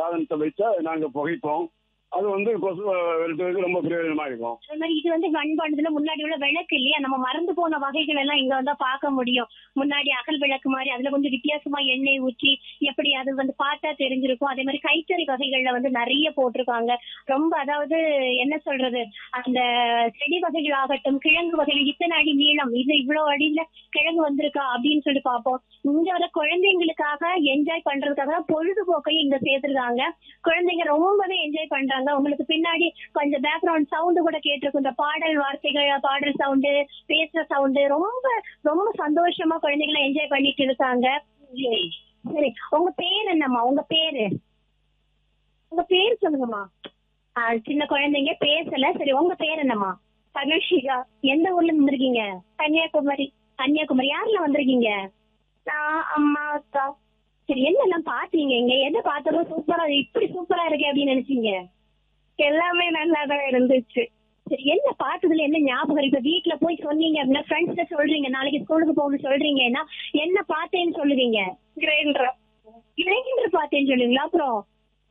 சாதனத்தை வச்சா நாங்க புகைப்போம் அது வந்து கொசு விரட்டுறதுக்கு ரொம்ப பிரயோஜனமா இருக்கும் அதே மாதிரி இது வந்து மண்பாண்டத்துல முன்னாடி உள்ள விளக்கு இல்லையா நம்ம மறந்து போன வகைகள் எல்லாம் இங்க வந்தா பார்க்க முடியும் முன்னாடி அகல் விளக்கு மாதிரி அதுல கொஞ்சம் வித்தியாசமா எண்ணெய் ஊற்றி எப்படி அது வந்து பார்த்தா தெரிஞ்சிருக்கும் அதே மாதிரி கைத்தறி வகைகள்ல வந்து நிறைய போட்டிருக்காங்க ரொம்ப அதாவது என்ன சொல்றது அந்த செடி வகைகள் ஆகட்டும் கிழங்கு வகைகள் இத்தனை அடி நீளம் இது இவ்வளவு அடியில கிழங்கு வந்திருக்கா அப்படின்னு சொல்லி பார்ப்போம் இங்க வர குழந்தைங்களுக்காக என்ஜாய் பண்றதுக்காக தான் பொழுதுபோக்கையும் இங்க சேர்த்திருக்காங்க குழந்தைங்க ரொம்பவே என்ஜாய் பண்றாங்க உங்களுக்கு பின்னாடி கொஞ்சம் பேக்ரவுண்ட் சவுண்ட் கூட கேட்டிருக்கும் இந்த பாடல் வார்த்தைகள் பாடல் சவுண்டு பேசுற சவுண்டு ரொம்ப ரொம்ப சந்தோஷமா குழந்தைகளை என்ஜாய் பண்ணிட்டு இருக்காங்க சரி உங்க பேர் என்னம்மா உங்க பேரு உங்க பேர் சொல்லுங்கம்மா ஆ, சின்ன குழந்தைங்க பேசல சரி உங்க பேர் என்னம்மா தனுஷிகா எந்த ஊர்ல இருந்து வந்திருக்கீங்க கன்னியாகுமரி கன்னியாகுமரி யாருல வந்திருக்கீங்க நான் அம்மா அக்கா சரி என்னெல்லாம் பாத்தீங்க இங்க எதை பார்த்ததும் சூப்பரா இப்படி சூப்பரா இருக்கு அப்படின்னு நினைச்சீங்க எல்லாமே நல்லா தான் இருந்துச்சு சரி என்ன பார்த்ததுல என்ன ஞாபகம் இருக்கு இப்ப வீட்ல போய் சொன்னீங்க அப்படின்னா ஃப்ரெண்ட்ஸ் சொல்றீங்க நாளைக்கு ஸ்கூலுக்கு போகணும்னு சொல்றீங்கன்னா என்ன பார்த்தேன்னு சொல்லுவீங்க கிரைண்டர் கிரைண்டர் பார்த்தேன்னு சொல்லுவீங்களா அப்புறம்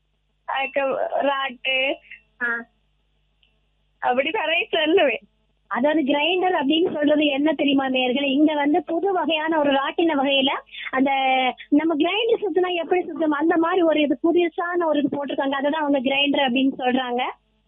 ராட்டு அப்படி நிறைய சொல்லுவேன் அதாவது கிரைண்டர் அப்படின்னு சொல்றது என்ன தெரியுமா நேர்களே இங்க வந்து புது வகையான ஒரு ராட்டின வகையில அந்த நம்ம கிரைண்டர் சுத்தினா எப்படி சுத்தம் அந்த மாதிரி ஒரு இது புதுசான ஒரு இது போட்டிருக்காங்க அதுதான் அவங்க கிரைண்டர் அப்படின்னு சொல்றாங்க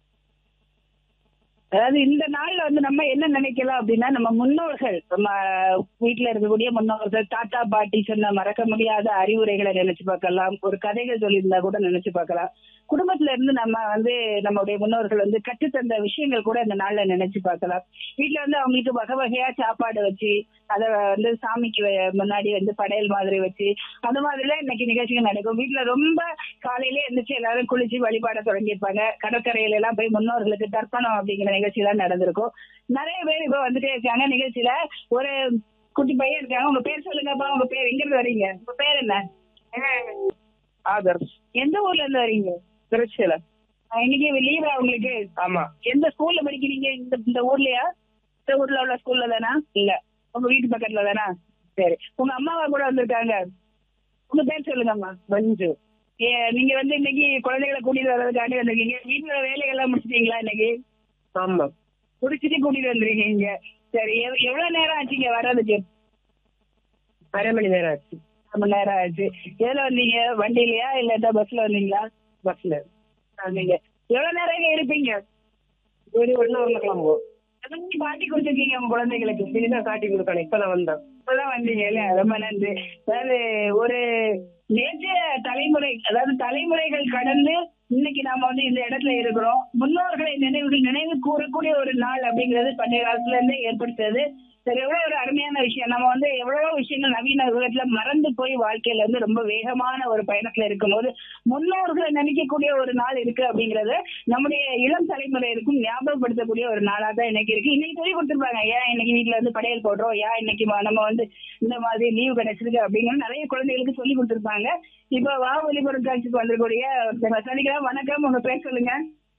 அதாவது இந்த நாள்ல வந்து நம்ம என்ன நினைக்கலாம் அப்படின்னா நம்ம முன்னோர்கள் நம்ம வீட்டுல இருக்கக்கூடிய முன்னோர்கள் தாத்தா பாட்டி சொன்ன மறக்க முடியாத அறிவுரைகளை நினைச்சு பார்க்கலாம் ஒரு கதைகள் சொல்லியிருந்தா கூட நினைச்சு பார்க்கலாம் குடும்பத்துல இருந்து நம்ம வந்து நம்மளுடைய முன்னோர்கள் வந்து கற்றுத்தந்த விஷயங்கள் கூட இந்த நாள்ல நினைச்சு பார்க்கலாம் வீட்டுல வந்து அவங்களுக்கு வகை வகையா சாப்பாடு வச்சு அதை வந்து சாமிக்கு வ- முன்னாடி வந்து படையல் மாதிரி வச்சு அந்த மாதிரிலாம் இன்னைக்கு நிகழ்ச்சிகள் நடக்கும் வீட்டுல ரொம்ப காலையில எந்திரிச்சு எல்லாரும் குளிச்சு வழிபாட தொடங்கியிருப்பாங்க கடற்கரையில எல்லாம் போய் முன்னோர்களுக்கு தர்ப்பணம் அப்படிங்கிற நிகழ்ச்சி எல்லாம் நடந்திருக்கும் நிறைய பேர் இப்ப வந்துட்டே இருக்காங்க நிகழ்ச்சியில ஒரு குட்டி பையன் இருக்காங்க உங்க பேர் சொல்லுங்கப்பா உங்க பேர் எங்க இருந்து வரீங்க உங்க பேர் என்ன ஆதர்ஸ் எந்த ஊர்ல இருந்து வரீங்க திருச்சியில இன்னைக்கு லீவா உங்களுக்கு ஆமா எந்த ஸ்கூல்ல படிக்கிறீங்க இந்த இந்த ஊர்லயா இந்த ஊர்ல உள்ள ஸ்கூல்ல தானா இல்ல உங்க வீட்டு பக்கத்துல தானா சரி உங்க அம்மாவா கூட வந்திருக்காங்க உங்க பேர் சொல்லுங்க அம்மா மஞ்சு ஏ, நீங்க வந்து இன்னைக்கு குழந்தைகளை கூட்டிட்டு வர்றதுக்காண்டி வந்திருக்கீங்க வீட்டுல வேலைகள்லாம் முடிச்சிட்டீங்களா இன்னைக்கு ஆமா முடிச்சிட்டு கூட்டிட்டு வந்திருக்கீங்க சரி எவ்- எவ்வளவு நேரம் ஆச்சுங்க வர்றதுக்கு அரை மணி நேரம் ஆச்சு அரை மணி நேரம் ஆச்சு எதுல வந்தீங்க வண்டியிலயா இல்லாட்டா பஸ்ல வந்தீங்களா பஸ்ல வந்தீங்க எவ்வளவு நேரம் இங்க இருப்பீங்க ஒரு ஒன்னு வரல கிளம்புவோம் எத்தனை பாட்டி கொடுத்துருக்கீங்க உங்க குழந்தைகளுக்கு இதுதான் காட்டி கொடுக்கணும் இப்ப நான் வந்தேன் இப்பதான் வந்தீங்க இல்ல ரொம்ப நன்றி அதாவது ஒரு நேற்றைய தலைமுறை அதாவது தலைமுறைகள் கடந்து இன்னைக்கு நாம வந்து இந்த இடத்துல இருக்கிறோம் முன்னோர்களை நினைவு நினைவு கூறக்கூடிய ஒரு நாள் அப்படிங்கிறது பண்டைய காலத்துல இருந்தே ஏற்படுத்துறது சரி எவ்வளவு ஒரு அருமையான விஷயம் நம்ம வந்து எவ்வளவோ விஷயங்கள் நவீன உலகத்துல மறந்து போய் வாழ்க்கையில வந்து ரொம்ப வேகமான ஒரு பயணத்துல இருக்கும்போது முன்னோர்களை நினைக்கக்கூடிய ஒரு நாள் இருக்கு அப்படிங்கறது நம்முடைய இளம் தலைமுறையிற்கும் ஞாபகப்படுத்தக்கூடிய ஒரு நாளா தான் இன்னைக்கு இருக்கு இன்னைக்கு சொல்லி கொடுத்துருப்பாங்க ஏன் இன்னைக்கு வீட்ல வந்து படையல் போடுறோம் ஏன் இன்னைக்கு ம- நம்ம வந்து இந்த மாதிரி லீவு கிடைச்சிருக்கு அப்படிங்கிற நிறைய குழந்தைகளுக்கு சொல்லி கொடுத்துருப்பாங்க இப்ப வா ஒலி பொருட்காட்சிக்கு வந்திருக்கூடிய ஒருத்தங்க சந்திக்கலாம் வணக்கம் உங்க பேர் சொல்லுங்க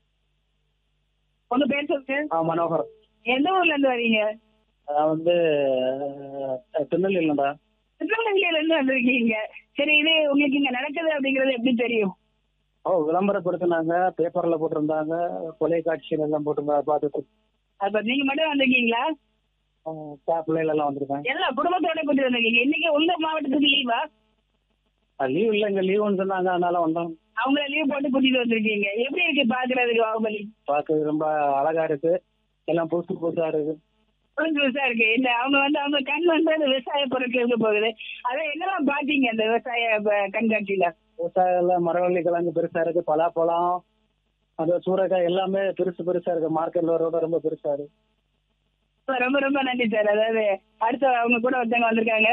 உங்க பேர் சொல்லுங்க மனோகர் எந்த ஊர்ல இருந்து வரீங்க நான் வந்து திருநெல்வேலிடா திருநெல்வேலியில இருந்து வந்திருக்கீங்க சரி இது உங்களுக்கு இங்க நடக்குது அப்படிங்கறது எப்படி தெரியும் ஓ விளம்பரப்படுத்தினாங்க பேப்பர்ல போட்டிருந்தாங்க தொலைக்காட்சியில எல்லாம் போட்டிருந்தாங்க பார்த்துட்டு அப்ப நீங்க மட்டும் வந்திருக்கீங்களா ஆ, பிள்ளைகள் எல்லாம் வந்திருக்காங்க எல்லாம் குடும்பத்தோட கூட்டி வந்திருக்கீங்க இன்னைக்கு உங்க மாவட்டத்துக்கு லீவா லீவ் இல்லைங்க லீவுன்னு சொன்னாங்க அதனால வந்தோம் அவங்கள லீவ் போட்டு கூட்டிட்டு வந்திருக்கீங்க எப்படி இருக்கு பாக்குறதுக்கு பாகுபலி பார்க்க ரொம்ப அழகா இருக்கு எல்லாம் புதுசு புதுசா இருக்கு புரிஞ்சு விவசாயம் இருக்கு இல்ல அவங்க வந்து அவங்க கண் வந்து அந்த விவசாய பொருட்களுக்கு போகுது அதை என்னெல்லாம் பாத்தீங்க அந்த விவசாய ப- கண்காட்சியில விவசாயில மரவள்ளி கிழங்கு பெருசா இருக்கு பலாப்பழம் அது சூறைக்காய் எல்லாமே பெருசு பெருசா இருக்கு மார்க்கெட்ல வரோட ரொம்ப பெருசா இருக்கு ரொம்ப ரொம்ப நன்றி சார் அதாவது அடுத்த அவங்க கூட ஒருத்தவங்க வந்திருக்காங்க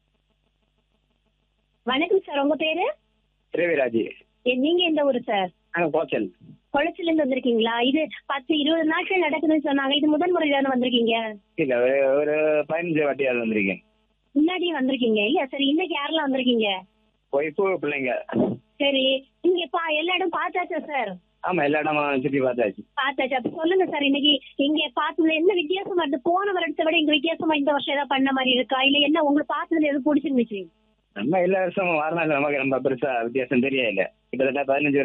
வணக்கம் சார் உங்க பேரு திரவிராஜ் ஏ, நீங்க எந்த ஊரு சார் நாங்க கோச்சல் குளச்சில இருந்து வந்திருக்கீங்களா இது பத்து இருபது நாட்கள் நடக்குதுன்னு சொன்னாங்க இது முதல் முறையில தானே வந்திருக்கீங்க இல்ல ஒரு பதினஞ்சு வாட்டியாவது வந்திருக்கேன் முன்னாடியே வந்திருக்கீங்க இல்ல சரி இன்னைக்கு யாரெல்லாம் வந்திருக்கீங்க ஒய்ஃபு பிள்ளைங்க சரி இங்க பா எல்லா இடம் பார்த்தாச்சா சார் ஆமா எல்லா இடமும் சுத்தி பார்த்தாச்சு பார்த்தாச்சு அப்ப சொல்லுங்க சார் இன்னைக்கு இங்க பார்த்ததுல என்ன வித்தியாசமா இருக்கு போன வருடத்தை விட இங்க வித்தியாசமா இந்த வருஷம் ஏதாவது பண்ண மாதிரி இருக்கா இல்ல என்ன உங்களுக்கு பார்த்ததுல எது பிடிச்சிருந்துச்சு நம்ம எல்லா வருஷமும் வரணும் நமக்கு ரொம்ப பெருசா வித்தியாசம் தெரியல கிட்டத்தட்ட பதினஞ்சு